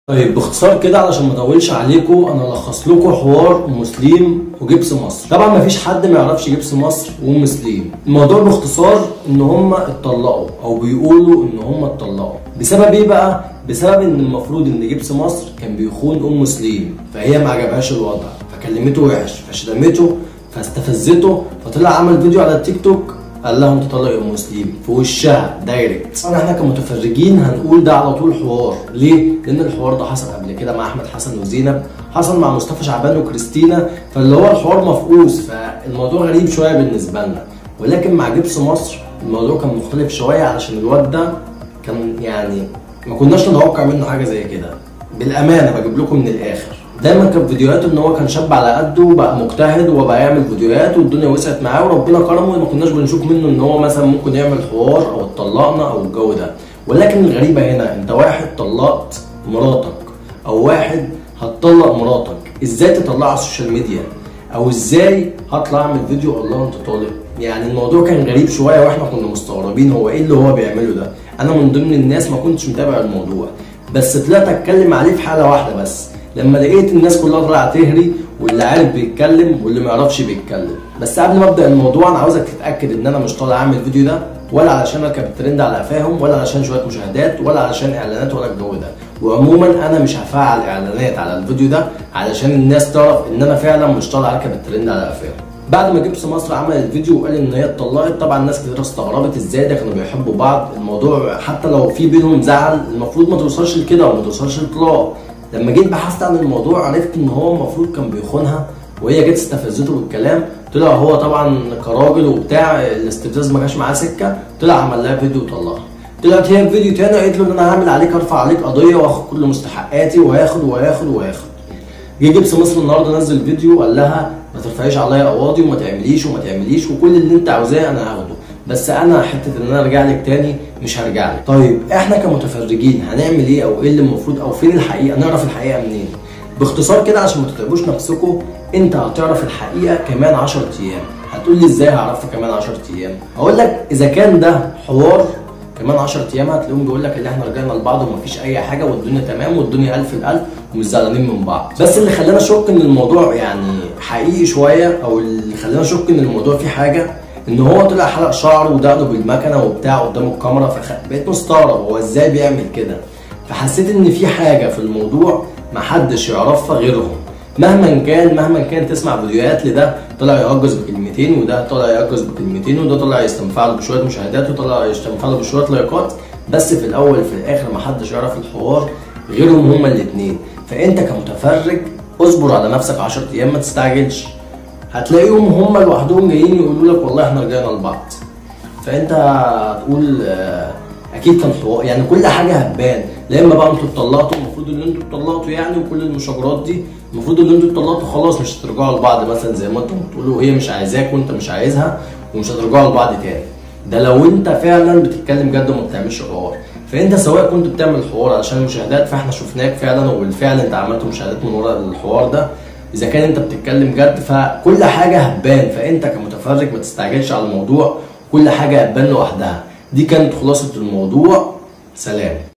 طيب باختصار كده علشان ما اطولش عليكم انا الخص لكم حوار ام سليم وجبس مصر طبعا ما فيش حد ما يعرفش جبس مصر وام سليم الموضوع باختصار ان هم اتطلقوا او بيقولوا ان هم اتطلقوا بسبب ايه بقى بسبب ان المفروض ان جبس مصر كان بيخون ام سليم فهي ما عجبهاش الوضع فكلمته وحش فشتمته فاستفزته فطلع عمل فيديو على التيك توك قال لها انت طالق يا ام سليم في وشها دايركت طبعا احنا كمتفرجين هنقول ده على طول حوار ليه؟ لان الحوار ده حصل قبل كده مع احمد حسن وزينب حصل مع مصطفى شعبان وكريستينا فاللي هو الحوار مفقوس فالموضوع غريب شويه بالنسبه لنا ولكن مع جبس مصر الموضوع كان مختلف شويه علشان الواد ده كان يعني ما كناش نتوقع منه حاجه زي كده بالامانه بجيب لكم من الاخر دايما كان فيديوهاته ان هو كان شاب على قده وبقى مجتهد وبقى يعمل فيديوهات والدنيا وسعت معاه وربنا كرمه وما كناش بنشوف منه ان هو مثلا ممكن يعمل حوار او اتطلقنا او الجو ده ولكن الغريبه هنا انت واحد طلقت مراتك او واحد هتطلق مراتك ازاي تطلعها على السوشيال ميديا او ازاي هطلع اعمل فيديو الله انت طالق يعني الموضوع كان غريب شويه واحنا كنا مستغربين هو ايه اللي هو بيعمله ده انا من ضمن الناس ما كنتش متابع الموضوع بس طلعت اتكلم عليه في حاله واحده بس لما لقيت الناس كلها طالعه تهري واللي عارف بيتكلم واللي ما يعرفش بيتكلم بس قبل ما ابدا الموضوع انا عاوزك تتاكد ان انا مش طالع اعمل الفيديو ده ولا علشان اركب الترند على قفاهم ولا علشان شويه مشاهدات ولا علشان اعلانات ولا الجو ده وعموما انا مش هفعل اعلانات على الفيديو ده علشان الناس تعرف ان انا فعلا مش طالع اركب الترند على قفاهم بعد ما جبس مصر عمل الفيديو وقال ان هي اتطلقت طبعا ناس كتير استغربت ازاي ده كانوا بيحبوا بعض الموضوع حتى لو في بينهم زعل المفروض ما توصلش لكده وما توصلش لطلاق لما جيت بحثت عن الموضوع عرفت ان هو المفروض كان بيخونها وهي جت استفزته بالكلام طلع هو طبعا كراجل وبتاع الاستفزاز ما جاش معاه سكه طلع عمل لها فيديو وطلقها طلعت هي في فيديو تاني قالت له ان انا هعمل عليك ارفع عليك قضيه واخد كل مستحقاتي وهاخد وهاخد وهاخد جه جبس مصر النهارده نزل فيديو قال لها ما ترفعيش عليا قواضي وما تعمليش وما تعمليش وكل اللي انت عاوزاه انا هاخده بس انا حته ان انا ارجع لك تاني مش هرجع لك طيب احنا كمتفرجين هنعمل ايه او ايه اللي المفروض او فين الحقيقه نعرف الحقيقه منين باختصار كده عشان ما تتعبوش نفسكم انت هتعرف الحقيقه كمان 10 ايام هتقول لي ازاي هعرفها كمان 10 ايام هقول لك اذا كان ده حوار كمان 10 ايام هتلاقيهم بيقول لك ان احنا رجعنا لبعض ومفيش اي حاجه والدنيا تمام والدنيا الف الالف ومش زعلانين من بعض بس اللي خلانا اشك ان الموضوع يعني حقيقي شويه او اللي خلانا اشك ان الموضوع فيه حاجه ان هو طلع حلق شعره ودقنه بالمكنه وبتاع قدام الكاميرا فبقيت مستغرب هو ازاي بيعمل كده فحسيت ان في حاجه في الموضوع محدش يعرفها غيرهم مهما كان مهما كان تسمع فيديوهات لده طلع يهجس بكلمتين وده طلع يهجس بكلمتين وده طلع يستنفع له بشويه مشاهدات وطلع يستنفع له بشويه لايكات بس في الاول في الاخر محدش يعرف الحوار غيرهم هما الاثنين فانت كمتفرج اصبر على نفسك 10 ايام ما تستعجلش هتلاقيهم هم لوحدهم جايين يقولوا لك والله احنا رجعنا لبعض فانت هتقول اكيد كان حوار يعني كل حاجه هتبان لا اما بقى انتوا اتطلقتوا المفروض ان انتوا اتطلقتوا يعني وكل المشاجرات دي المفروض ان انتوا اتطلقتوا خلاص مش هترجعوا لبعض مثلا زي ما انتوا بتقولوا هي مش عايزاك وانت مش عايزها ومش هترجعوا لبعض تاني ده لو انت فعلا بتتكلم جد وما بتعملش حوار فانت سواء كنت بتعمل حوار علشان المشاهدات فاحنا شفناك فعلا وبالفعل انت عملت مشاهدات من ورا الحوار ده اذا كان انت بتتكلم جد فكل حاجه هتبان فانت كمتفرج ما تستعجلش على الموضوع كل حاجه هتبان لوحدها دي كانت خلاصه الموضوع سلام